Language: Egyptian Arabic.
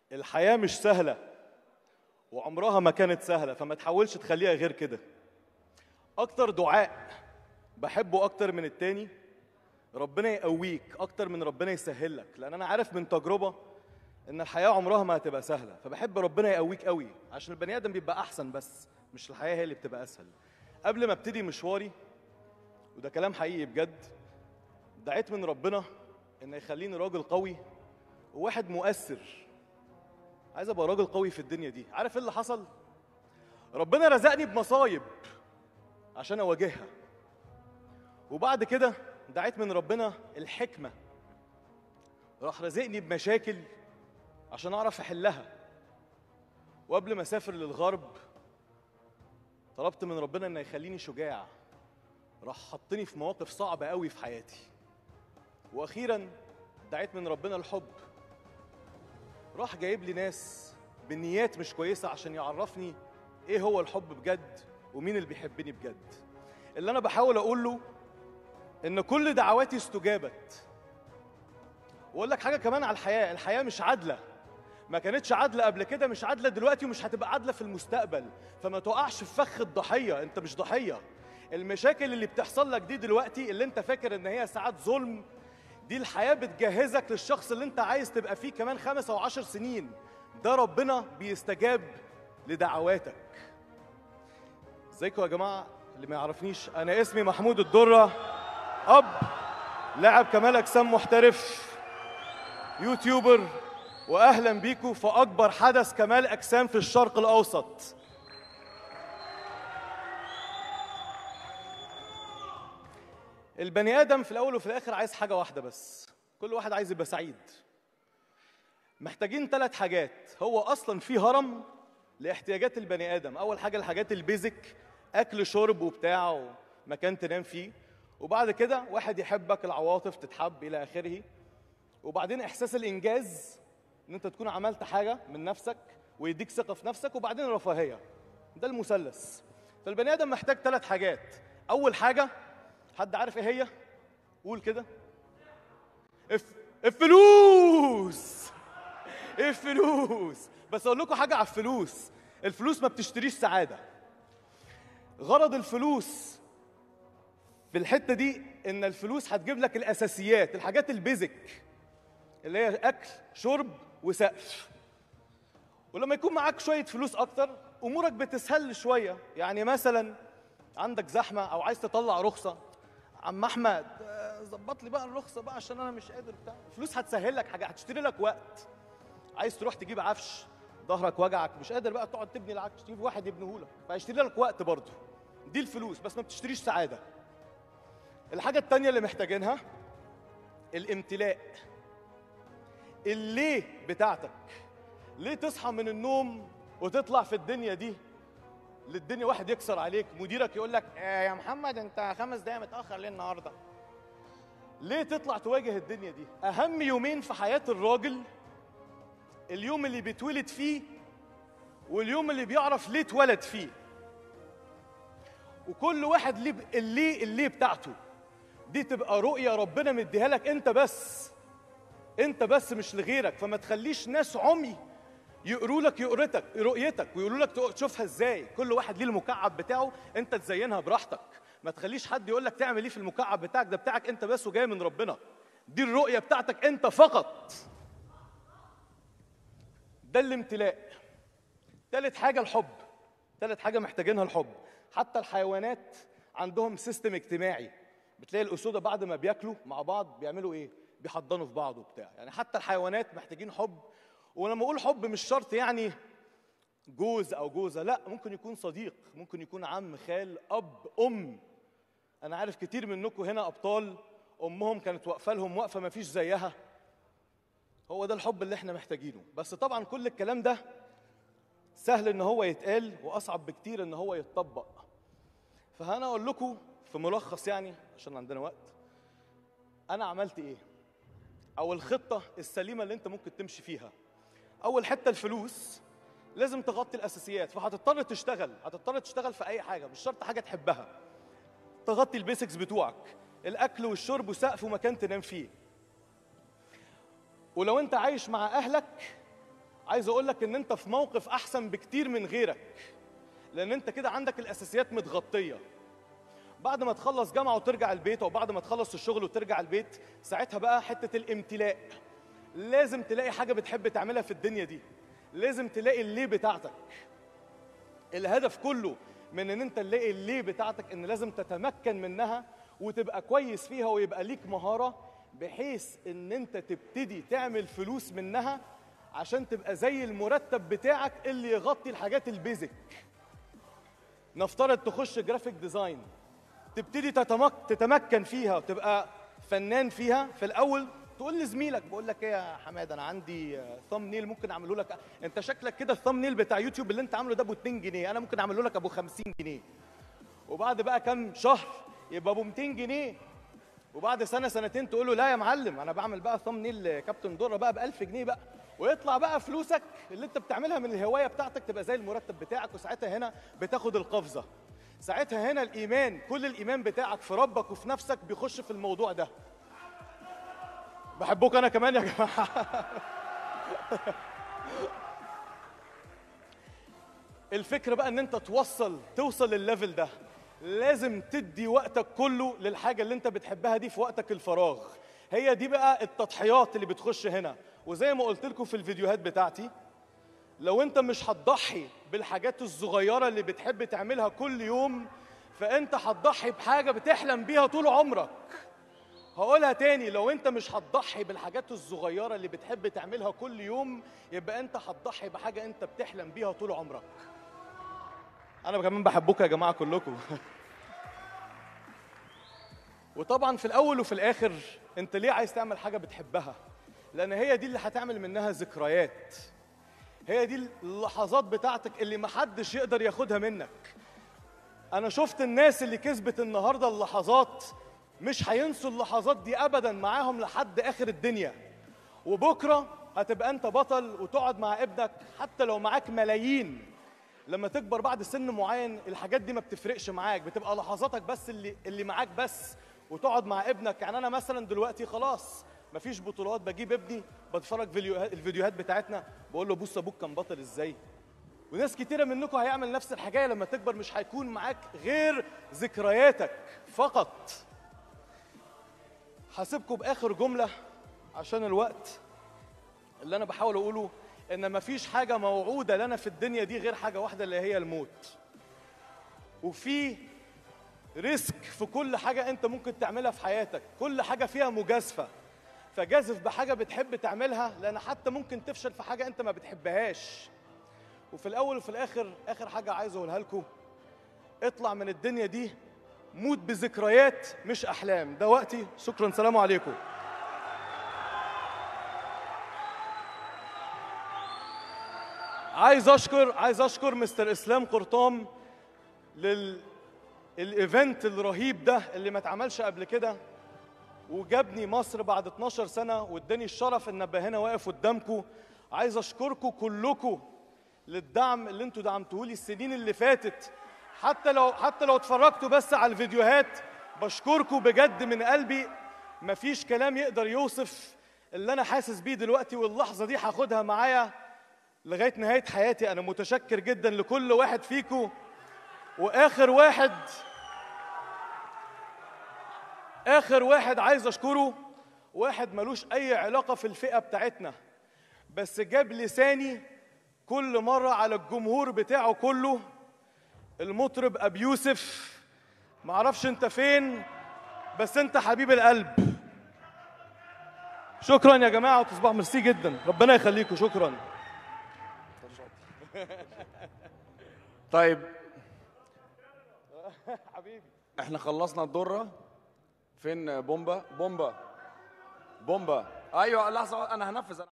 الحياة مش سهلة وعمرها ما كانت سهلة فما تحاولش تخليها غير كده أكتر دعاء بحبه أكتر من التاني ربنا يقويك أكتر من ربنا يسهل لك لأن أنا عارف من تجربة إن الحياة عمرها ما هتبقى سهلة فبحب ربنا يقويك قوي عشان البني آدم بيبقى أحسن بس مش الحياة هي اللي بتبقى أسهل قبل ما ابتدي مشواري وده كلام حقيقي بجد دعيت من ربنا إن يخليني راجل قوي وواحد مؤثر عايز ابقى راجل قوي في الدنيا دي عارف ايه اللي حصل ربنا رزقني بمصايب عشان اواجهها وبعد كده دعيت من ربنا الحكمه راح رزقني بمشاكل عشان اعرف احلها وقبل ما اسافر للغرب طلبت من ربنا انه يخليني شجاع راح حطني في مواقف صعبه قوي في حياتي واخيرا دعيت من ربنا الحب راح جايب لي ناس بنيات مش كويسة عشان يعرفني ايه هو الحب بجد ومين اللي بيحبني بجد اللي انا بحاول اقول له ان كل دعواتي استجابت واقول لك حاجة كمان على الحياة الحياة مش عادلة ما كانتش عادلة قبل كده مش عادلة دلوقتي ومش هتبقى عادلة في المستقبل فما تقعش في فخ الضحية انت مش ضحية المشاكل اللي بتحصل لك دي دلوقتي اللي انت فاكر ان هي ساعات ظلم دي الحياة بتجهزك للشخص اللي انت عايز تبقى فيه كمان خمس او عشر سنين ده ربنا بيستجاب لدعواتك ازيكم يا جماعة اللي ما يعرفنيش انا اسمي محمود الدرة اب لاعب كمال اجسام محترف يوتيوبر واهلا بيكم في اكبر حدث كمال اجسام في الشرق الاوسط البني ادم في الاول وفي الاخر عايز حاجه واحده بس كل واحد عايز يبقى سعيد محتاجين ثلاث حاجات هو اصلا في هرم لاحتياجات البني ادم اول حاجه الحاجات البيزك اكل شرب وبتاع ومكان تنام فيه وبعد كده واحد يحبك العواطف تتحب الى اخره وبعدين احساس الانجاز ان انت تكون عملت حاجه من نفسك ويديك ثقه في نفسك وبعدين الرفاهيه ده المثلث فالبني ادم محتاج ثلاث حاجات اول حاجه حد عارف ايه هي قول كده الف... الفلوس الفلوس بس اقول لكم حاجه على الفلوس الفلوس ما بتشتريش سعاده غرض الفلوس في الحته دي ان الفلوس هتجيب لك الاساسيات الحاجات البيزك اللي هي اكل شرب وسقف ولما يكون معاك شويه فلوس اكتر امورك بتسهل شويه يعني مثلا عندك زحمه او عايز تطلع رخصه عم احمد آه، ظبط لي بقى الرخصه بقى عشان انا مش قادر بتاع الفلوس هتسهل لك حاجه هتشتري لك وقت عايز تروح تجيب عفش ظهرك وجعك مش قادر بقى تقعد تبني العفش تجيب واحد يبنيه لك فهيشتري لك وقت برضه دي الفلوس بس ما بتشتريش سعاده الحاجه التانية اللي محتاجينها الامتلاء الليه بتاعتك ليه تصحى من النوم وتطلع في الدنيا دي للدنيا واحد يكسر عليك مديرك يقول لك آه يا محمد انت خمس دقايق متاخر ليه النهارده ليه تطلع تواجه الدنيا دي اهم يومين في حياه الراجل اليوم اللي بيتولد فيه واليوم اللي بيعرف ليه اتولد فيه وكل واحد ليه الليه الليه بتاعته دي تبقى رؤيه ربنا مديها لك انت بس انت بس مش لغيرك فما تخليش ناس عمي يقروا لك يقرتك رؤيتك ويقولوا لك تق- تشوفها ازاي كل واحد ليه المكعب بتاعه انت تزينها براحتك ما تخليش حد يقول لك تعمل ايه في المكعب بتاعك ده بتاعك انت بس وجاي من ربنا دي الرؤيه بتاعتك انت فقط ده الامتلاء تالت حاجه الحب تالت حاجه محتاجينها الحب حتى الحيوانات عندهم سيستم اجتماعي بتلاقي الاسوده بعد ما بياكلوا مع بعض بيعملوا ايه بيحضنوا في بعض وبتاع يعني حتى الحيوانات محتاجين حب ولما اقول حب مش شرط يعني جوز او جوزه لا ممكن يكون صديق ممكن يكون عم خال اب ام انا عارف كتير منكم هنا ابطال امهم كانت واقفه لهم وقفه ما فيش زيها هو ده الحب اللي احنا محتاجينه بس طبعا كل الكلام ده سهل ان هو يتقال واصعب بكتير ان هو يتطبق فانا اقول لكم في ملخص يعني عشان عندنا وقت انا عملت ايه او الخطه السليمه اللي انت ممكن تمشي فيها اول حته الفلوس لازم تغطي الاساسيات فهتضطر تشتغل هتضطر تشتغل في اي حاجه مش شرط حاجه تحبها تغطي البيسكس بتوعك الاكل والشرب وسقف ومكان تنام فيه ولو انت عايش مع اهلك عايز اقول لك ان انت في موقف احسن بكتير من غيرك لان انت كده عندك الاساسيات متغطيه بعد ما تخلص جامعه وترجع البيت او بعد ما تخلص الشغل وترجع البيت ساعتها بقى حته الامتلاء لازم تلاقي حاجه بتحب تعملها في الدنيا دي لازم تلاقي الليه بتاعتك الهدف كله من ان انت تلاقي الليه بتاعتك ان لازم تتمكن منها وتبقى كويس فيها ويبقى ليك مهاره بحيث ان انت تبتدي تعمل فلوس منها عشان تبقى زي المرتب بتاعك اللي يغطي الحاجات البيزك نفترض تخش جرافيك ديزاين تبتدي تتمك... تتمكن فيها وتبقى فنان فيها في الاول تقول لزميلك بقول لك ايه يا حماد انا عندي ثامب نيل ممكن اعمله لك انت شكلك كده الثامب نيل بتاع يوتيوب اللي انت عامله ده ابو 2 جنيه انا ممكن اعمله لك ابو 50 جنيه وبعد بقى كام شهر يبقى ابو 200 جنيه وبعد سنه سنتين تقول له لا يا معلم انا بعمل بقى ثامب نيل كابتن دره بقى ب 1000 جنيه بقى ويطلع بقى فلوسك اللي انت بتعملها من الهوايه بتاعتك تبقى زي المرتب بتاعك وساعتها هنا بتاخد القفزه ساعتها هنا الايمان كل الايمان بتاعك في ربك وفي نفسك بيخش في الموضوع ده بحبك انا كمان يا جماعه الفكره بقى ان انت توصل توصل للليفل ده لازم تدي وقتك كله للحاجه اللي انت بتحبها دي في وقتك الفراغ هي دي بقى التضحيات اللي بتخش هنا وزي ما قلت لكم في الفيديوهات بتاعتي لو انت مش هتضحي بالحاجات الصغيره اللي بتحب تعملها كل يوم فانت هتضحي بحاجه بتحلم بيها طول عمرك هقولها تاني لو انت مش هتضحي بالحاجات الصغيره اللي بتحب تعملها كل يوم يبقى انت هتضحي بحاجه انت بتحلم بيها طول عمرك انا كمان بحبكم يا جماعه كلكم وطبعا في الاول وفي الاخر انت ليه عايز تعمل حاجه بتحبها لان هي دي اللي هتعمل منها ذكريات هي دي اللحظات بتاعتك اللي محدش يقدر ياخدها منك انا شفت الناس اللي كسبت النهارده اللحظات مش هينسوا اللحظات دي ابدا معاهم لحد اخر الدنيا وبكره هتبقى انت بطل وتقعد مع ابنك حتى لو معاك ملايين لما تكبر بعد سن معين الحاجات دي ما بتفرقش معاك بتبقى لحظاتك بس اللي اللي معاك بس وتقعد مع ابنك يعني انا مثلا دلوقتي خلاص مفيش بطولات بجيب ابني بتفرج فيديوهات الفيديوهات بتاعتنا بقول له بص ابوك كان بطل ازاي وناس كتيره منكم هيعمل نفس الحكايه لما تكبر مش هيكون معاك غير ذكرياتك فقط هسيبكم باخر جمله عشان الوقت اللي انا بحاول اقوله ان مفيش حاجه موعوده لنا في الدنيا دي غير حاجه واحده اللي هي الموت وفي ريسك في كل حاجه انت ممكن تعملها في حياتك كل حاجه فيها مجازفه فجازف بحاجه بتحب تعملها لان حتى ممكن تفشل في حاجه انت ما بتحبهاش وفي الاول وفي الاخر اخر حاجه عايز اقولها لكم اطلع من الدنيا دي موت بذكريات مش احلام ده وقتي شكرا سلام عليكم عايز اشكر عايز اشكر مستر اسلام قرطام لل الايفنت الرهيب ده اللي ما اتعملش قبل كده وجابني مصر بعد 12 سنه واداني الشرف ان ابقى هنا واقف قدامكم عايز اشكركم كلكم للدعم اللي انتوا دعمتوه لي السنين اللي فاتت حتى لو حتى لو اتفرجتوا بس على الفيديوهات بشكركم بجد من قلبي مفيش كلام يقدر يوصف اللي انا حاسس بيه دلوقتي واللحظه دي هاخدها معايا لغايه نهايه حياتي انا متشكر جدا لكل واحد فيكم واخر واحد اخر واحد عايز اشكره واحد ملوش اي علاقه في الفئه بتاعتنا بس جاب لساني كل مره على الجمهور بتاعه كله المطرب ابي يوسف معرفش انت فين بس انت حبيب القلب شكرا يا جماعه وتصبحوا ميرسي جدا ربنا يخليكم شكرا طيب حبيبي احنا خلصنا الدره فين بومبا بومبا بومبا ايوه لحظه انا هنفذ